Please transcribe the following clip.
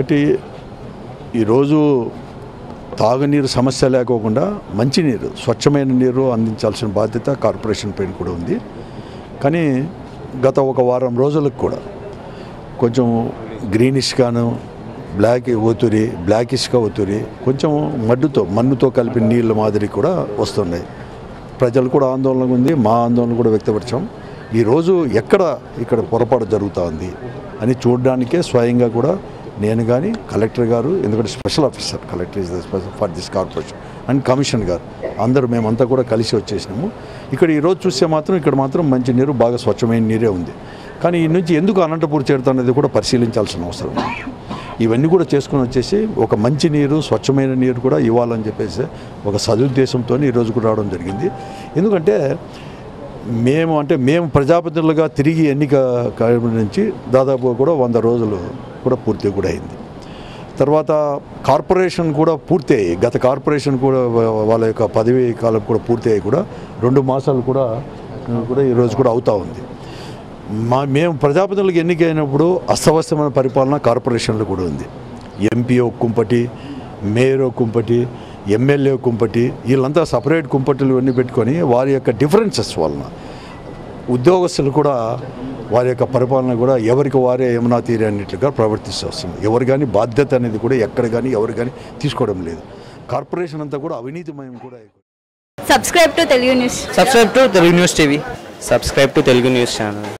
ఒకటి ఈరోజు తాగునీరు సమస్య లేకోకుండా మంచినీరు స్వచ్ఛమైన నీరు అందించాల్సిన బాధ్యత కార్పొరేషన్ పైన కూడా ఉంది కానీ గత ఒక వారం రోజులకు కూడా కొంచెం గ్రీనిష్గాను బ్లాక్ ఒత్తురి బ్లాకిష్గా ఒత్తురి కొంచెం మడ్డుతో మన్నుతో కలిపిన నీళ్ళ మాదిరి కూడా వస్తున్నాయి ప్రజలు కూడా ఆందోళనగా ఉంది మా ఆందోళన కూడా వ్యక్తపరిచాం ఈరోజు ఎక్కడ ఇక్కడ పొరపాటు జరుగుతూ ఉంది అని చూడడానికే స్వయంగా కూడా నేను కానీ కలెక్టర్ గారు ఎందుకంటే special officer collector is the special for this corporation and commission గారు అందరూ మేమంతా కూడా కలిసి వచ్చేసినాము ఇక్కడ ఈరోజు చూస్తే మాత్రం ఇక్కడ మాత్రం మంచి నీరు బాగా స్వచ్ఛమైన నీరే ఉంది కానీ ఈ నుంచి ఎందుకు అనంతపూర్ చేరుతున్నది కూడా పరిశీలించాల్సిన అవసరం ఉంది ఇవన్నీ కూడా చేసుకుని వచ్చేసి ఒక మంచి నీరు స్వచ్ఛమైన నీరు కూడా ఇవ్వాలని చెప్పేసి ఒక సదుద్దేశంతో ఈరోజు కూడా రావడం జరిగింది ఎందుకంటే మేము అంటే మేము ప్రజాప్రతినిధులుగా తిరిగి ఎన్నిక కార్యక్రమం నుంచి దాదాపు కూడా వంద రోజులు కూడా పూర్తి కూడా అయింది తర్వాత కార్పొరేషన్ కూడా పూర్తి అయ్యాయి గత కార్పొరేషన్ కూడా వా- వాళ్ళ యొక్క పదవీ కాలం కూడా పూర్తి అయ్యి కూడా రెండు మాసాలు కూడా కూడా ఈరోజు కూడా అవుతూ ఉంది మా మేము ప్రజాప్రతినిధులకు ఎన్నికైనప్పుడు అస్తవ్యస్తమైన పరిపాలన కార్పొరేషన్లో కూడా ఉంది ఎంపీ ఒక కుంపటి మేయర్ ఒక కుంపటి ఎమ్మెల్యే ఒక కుంపటి వీళ్ళంతా సపరేట్ కుంపటిలు ఇవన్నీ పెట్టుకొని వారి యొక్క డిఫరెన్సెస్ వలన ఉద్యోగస్తులు కూడా వారి యొక్క పరిపాలన కూడా ఎవరికి వారే యమునా తీరే అన్నిట్లుగా ప్రవర్తిస్తూ వస్తుంది ఎవరు కానీ బాధ్యత అనేది కూడా ఎక్కడ కానీ ఎవరు కానీ తీసుకోవడం లేదు కార్పొరేషన్ అంతా కూడా అవినీతిమయం కూడా subscribe to Telugu news subscribe to Telugu news TV subscribe to Telugu news channel